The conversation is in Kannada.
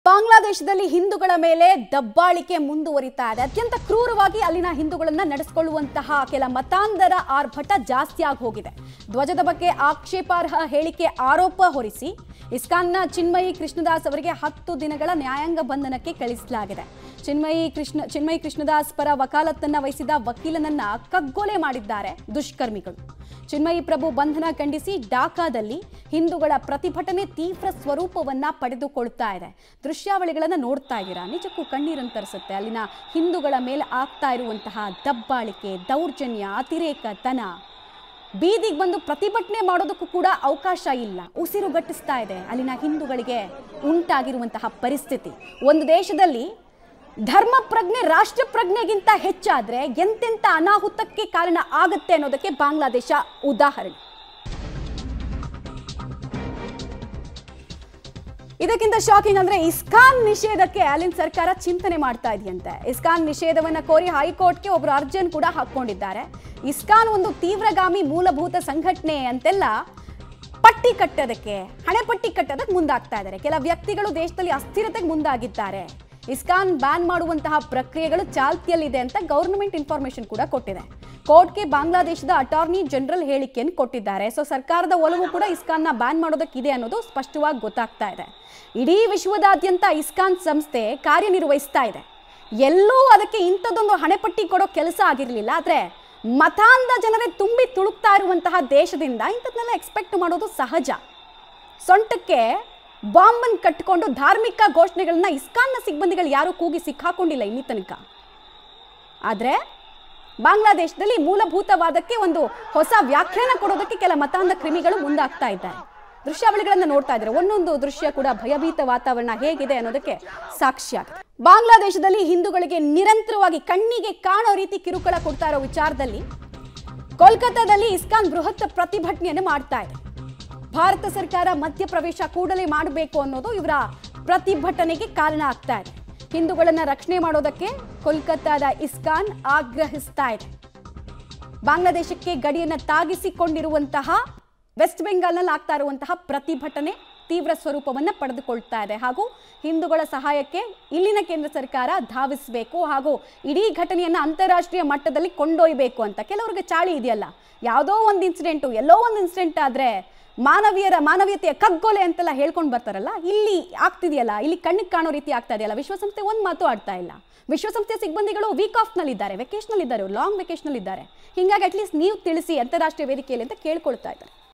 ಬಾಂಗ್ಲಾದೇಶದಲ್ಲಿ ಹಿಂದೂಗಳ ಮೇಲೆ ದಬ್ಬಾಳಿಕೆ ಮುಂದುವರಿತಾ ಇದೆ ಅತ್ಯಂತ ಕ್ರೂರವಾಗಿ ಅಲ್ಲಿನ ಹಿಂದೂಗಳನ್ನ ನಡೆಸಿಕೊಳ್ಳುವಂತಹ ಕೆಲ ಮತಾಂಧರ ಆರ್ಭಟ ಜಾಸ್ತಿ ಆಗಿ ಹೋಗಿದೆ ಧ್ವಜದ ಬಗ್ಗೆ ಆಕ್ಷೇಪಾರ್ಹ ಹೇಳಿಕೆ ಆರೋಪ ಹೊರಿಸಿ ಇಸ್ಕಾನ್ನ ಚಿನ್ಮಯಿ ಕೃಷ್ಣದಾಸ್ ಅವರಿಗೆ ಹತ್ತು ದಿನಗಳ ನ್ಯಾಯಾಂಗ ಬಂಧನಕ್ಕೆ ಕಳಿಸಲಾಗಿದೆ ಚಿನ್ಮಯಿ ಕೃಷ್ಣ ಚಿನ್ಮಯಿ ಕೃಷ್ಣದಾಸ್ ಪರ ವಕಾಲತ್ತನ್ನ ವಹಿಸಿದ ವಕೀಲನನ್ನ ಕಗ್ಗೊಲೆ ಮಾಡಿದ್ದಾರೆ ದುಷ್ಕರ್ಮಿಗಳು ಚಿನ್ಮಯಿ ಪ್ರಭು ಬಂಧನ ಖಂಡಿಸಿ ಢಾಕಾದಲ್ಲಿ ಹಿಂದೂಗಳ ಪ್ರತಿಭಟನೆ ತೀವ್ರ ಸ್ವರೂಪವನ್ನ ಪಡೆದುಕೊಳ್ತಾ ಇದೆ ದೃಶ್ಯಾವಳಿಗಳನ್ನ ನೋಡ್ತಾ ಇದ್ದೀರಾ ನಿಜಕ್ಕೂ ಕಣ್ಣೀರನ್ನು ತರಿಸುತ್ತೆ ಅಲ್ಲಿನ ಹಿಂದೂಗಳ ಮೇಲೆ ಆಗ್ತಾ ಇರುವಂತಹ ದಬ್ಬಾಳಿಕೆ ದೌರ್ಜನ್ಯ ಅತಿರೇಕತನ ಬೀದಿಗೆ ಬಂದು ಪ್ರತಿಭಟನೆ ಮಾಡೋದಕ್ಕೂ ಕೂಡ ಅವಕಾಶ ಇಲ್ಲ ಉಸಿರುಗಟ್ಟಿಸ್ತಾ ಇದೆ ಅಲ್ಲಿನ ಹಿಂದೂಗಳಿಗೆ ಉಂಟಾಗಿರುವಂತಹ ಪರಿಸ್ಥಿತಿ ಒಂದು ದೇಶದಲ್ಲಿ ಧರ್ಮ ಪ್ರಜ್ಞೆ ರಾಷ್ಟ್ರ ಪ್ರಜ್ಞೆಗಿಂತ ಹೆಚ್ಚಾದ್ರೆ ಎಂತೆಂಥ ಅನಾಹುತಕ್ಕೆ ಕಾರಣ ಆಗುತ್ತೆ ಅನ್ನೋದಕ್ಕೆ ಬಾಂಗ್ಲಾದೇಶ ಉದಾಹರಣೆ ಇದಕ್ಕಿಂತ ಶಾಕಿಂಗ್ ಅಂದ್ರೆ ಇಸ್ಕಾನ್ ನಿಷೇಧಕ್ಕೆ ಅಲ್ಲಿನ ಸರ್ಕಾರ ಚಿಂತನೆ ಮಾಡ್ತಾ ಇದೆಯಂತೆ ಇಸ್ಕಾನ್ ನಿಷೇಧವನ್ನ ಕೋರಿ ಹೈಕೋರ್ಟ್ಗೆ ಒಬ್ರು ಅರ್ಜನ್ ಕೂಡ ಹಾಕೊಂಡಿದ್ದಾರೆ ಇಸ್ಕಾನ್ ಒಂದು ತೀವ್ರಗಾಮಿ ಮೂಲಭೂತ ಸಂಘಟನೆ ಅಂತೆಲ್ಲ ಪಟ್ಟಿ ಕಟ್ಟೋದಕ್ಕೆ ಹಣೆ ಪಟ್ಟಿ ಕಟ್ಟೋದಕ್ಕೆ ಮುಂದಾಗ್ತಾ ಇದ್ದಾರೆ ಕೆಲ ವ್ಯಕ್ತಿಗಳು ದೇಶದಲ್ಲಿ ಅಸ್ಥಿರತೆಗೆ ಮುಂದಾಗಿದ್ದಾರೆ ಇಸ್ಕಾನ್ ಬ್ಯಾನ್ ಮಾಡುವಂತಹ ಪ್ರಕ್ರಿಯೆಗಳು ಚಾಲ್ತಿಯಲ್ಲಿದೆ ಅಂತ ಗೌರ್ಮೆಂಟ್ ಇನ್ಫಾರ್ಮೇಶನ್ ಕೂಡ ಕೊಟ್ಟಿದೆ ಕೋರ್ಟ್ಗೆ ಬಾಂಗ್ಲಾದೇಶದ ಅಟಾರ್ನಿ ಜನರಲ್ ಹೇಳಿಕೆಯನ್ನು ಕೊಟ್ಟಿದ್ದಾರೆ ಸೊ ಸರ್ಕಾರದ ಒಲವು ಕೂಡ ಇಸ್ಕಾನ್ನ ಬ್ಯಾನ್ ಮಾಡೋದಕ್ಕಿದೆ ಅನ್ನೋದು ಸ್ಪಷ್ಟವಾಗಿ ಗೊತ್ತಾಗ್ತಾ ಇದೆ ಇಡೀ ವಿಶ್ವದಾದ್ಯಂತ ಇಸ್ಕಾನ್ ಸಂಸ್ಥೆ ಕಾರ್ಯನಿರ್ವಹಿಸ್ತಾ ಇದೆ ಎಲ್ಲೂ ಅದಕ್ಕೆ ಇಂಥದ್ದೊಂದು ಹಣೆಪಟ್ಟಿ ಕೊಡೋ ಕೆಲಸ ಆಗಿರಲಿಲ್ಲ ಆದರೆ ಮತಾಂಧ ಜನರೇ ತುಂಬಿ ತುಳುಕ್ತಾ ಇರುವಂತಹ ದೇಶದಿಂದ ಇಂಥದ್ದನ್ನೆಲ್ಲ ಎಕ್ಸ್ಪೆಕ್ಟ್ ಮಾಡೋದು ಸಹಜ ಸೊಂಟಕ್ಕೆ ಬಾಂಬನ್ನು ಕಟ್ಟಿಕೊಂಡು ಧಾರ್ಮಿಕ ಘೋಷಣೆಗಳನ್ನ ಇಸ್ಕಾನ್ನ ಸಿಬ್ಬಂದಿಗಳು ಯಾರೂ ಕೂಗಿ ಸಿಕ್ಕಾಕೊಂಡಿಲ್ಲ ಇಲ್ಲಿ ತನಕ ಆದರೆ ಬಾಂಗ್ಲಾದೇಶದಲ್ಲಿ ಮೂಲಭೂತವಾದಕ್ಕೆ ಒಂದು ಹೊಸ ವ್ಯಾಖ್ಯಾನ ಕೊಡೋದಕ್ಕೆ ಕೆಲ ಮತಾಂಧ ಕ್ರಿಮಿಗಳು ಮುಂದಾಗ್ತಾ ಇದ್ದಾರೆ ದೃಶ್ಯಾವಳಿಗಳನ್ನ ನೋಡ್ತಾ ಇದ್ದಾರೆ ಒಂದೊಂದು ದೃಶ್ಯ ಕೂಡ ಭಯಭೀತ ವಾತಾವರಣ ಹೇಗಿದೆ ಅನ್ನೋದಕ್ಕೆ ಸಾಕ್ಷಿಯಾಗಿದೆ ಬಾಂಗ್ಲಾದೇಶದಲ್ಲಿ ಹಿಂದೂಗಳಿಗೆ ನಿರಂತರವಾಗಿ ಕಣ್ಣಿಗೆ ಕಾಣೋ ರೀತಿ ಕಿರುಕುಳ ಕೊಡ್ತಾ ಇರೋ ವಿಚಾರದಲ್ಲಿ ಕೋಲ್ಕತ್ತಾದಲ್ಲಿ ಇಸ್ಕಾನ್ ಬೃಹತ್ ಪ್ರತಿಭಟನೆಯನ್ನು ಮಾಡ್ತಾ ಇದೆ ಭಾರತ ಸರ್ಕಾರ ಮಧ್ಯಪ್ರವೇಶ ಕೂಡಲೇ ಮಾಡಬೇಕು ಅನ್ನೋದು ಇವರ ಪ್ರತಿಭಟನೆಗೆ ಕಾರಣ ಆಗ್ತಾ ಇದೆ ಹಿಂದೂಗಳನ್ನ ರಕ್ಷಣೆ ಮಾಡೋದಕ್ಕೆ ಕೋಲ್ಕತ್ತಾದ ಇಸ್ಕಾನ್ ಆಗ್ರಹಿಸ್ತಾ ಇದೆ ಬಾಂಗ್ಲಾದೇಶಕ್ಕೆ ಗಡಿಯನ್ನು ತಾಗಿಸಿಕೊಂಡಿರುವಂತಹ ವೆಸ್ಟ್ ಬೆಂಗಾಲ್ನಲ್ಲಿ ಆಗ್ತಾ ಇರುವಂತಹ ಪ್ರತಿಭಟನೆ ತೀವ್ರ ಸ್ವರೂಪವನ್ನು ಪಡೆದುಕೊಳ್ತಾ ಇದೆ ಹಾಗೂ ಹಿಂದೂಗಳ ಸಹಾಯಕ್ಕೆ ಇಲ್ಲಿನ ಕೇಂದ್ರ ಸರ್ಕಾರ ಧಾವಿಸಬೇಕು ಹಾಗೂ ಇಡೀ ಘಟನೆಯನ್ನು ಅಂತಾರಾಷ್ಟ್ರೀಯ ಮಟ್ಟದಲ್ಲಿ ಕೊಂಡೊಯ್ಯಬೇಕು ಅಂತ ಕೆಲವ್ರಿಗೆ ಚಾಳಿ ಇದೆಯಲ್ಲ ಯಾವುದೋ ಒಂದು ಇನ್ಸಿಡೆಂಟು ಎಲ್ಲೋ ಒಂದು ಇನ್ಸಿಡೆಂಟ್ ಆದರೆ ಮಾನವೀಯರ ಮಾನವೀಯತೆಯ ಕಗ್ಗೊಲೆ ಅಂತೆಲ್ಲ ಹೇಳ್ಕೊಂಡು ಬರ್ತಾರಲ್ಲ ಇಲ್ಲಿ ಆಗ್ತಿದೆಯಲ್ಲ ಇಲ್ಲಿ ಕಣ್ಣಿಗೆ ಕಾಣೋ ರೀತಿ ಆಗ್ತಾ ಇದೆಯಲ್ಲ ವಿಶ್ವಸಂಸ್ಥೆ ಒಂದು ಮಾತು ಆಡ್ತಾ ಇಲ್ಲ ವಿಶ್ವಸಂಸ್ಥೆಯ ಸಿಬ್ಬಂದಿಗಳು ವೀಕ್ ಆಫ್ನಲ್ಲಿದ್ದಾರೆ ವೆಕೇಶನಲ್ ಇದ್ದಾರೆ ಲಾಂಗ್ ವೆಕೇಶನಲ್ ಇದ್ದಾರೆ ಹಿಂಗಾಗಿ ಅಟ್ಲೀಸ್ಟ್ ನೀವು ತಿಳಿಸಿ ಅಂತಾರಾಷ್ಟ್ರೀಯ ವೇದಿಕೆಯಲ್ಲಿ ಅಂತ ಕೇಳ್ಕೊಳ್ತಾ ಇದ್ದಾರೆ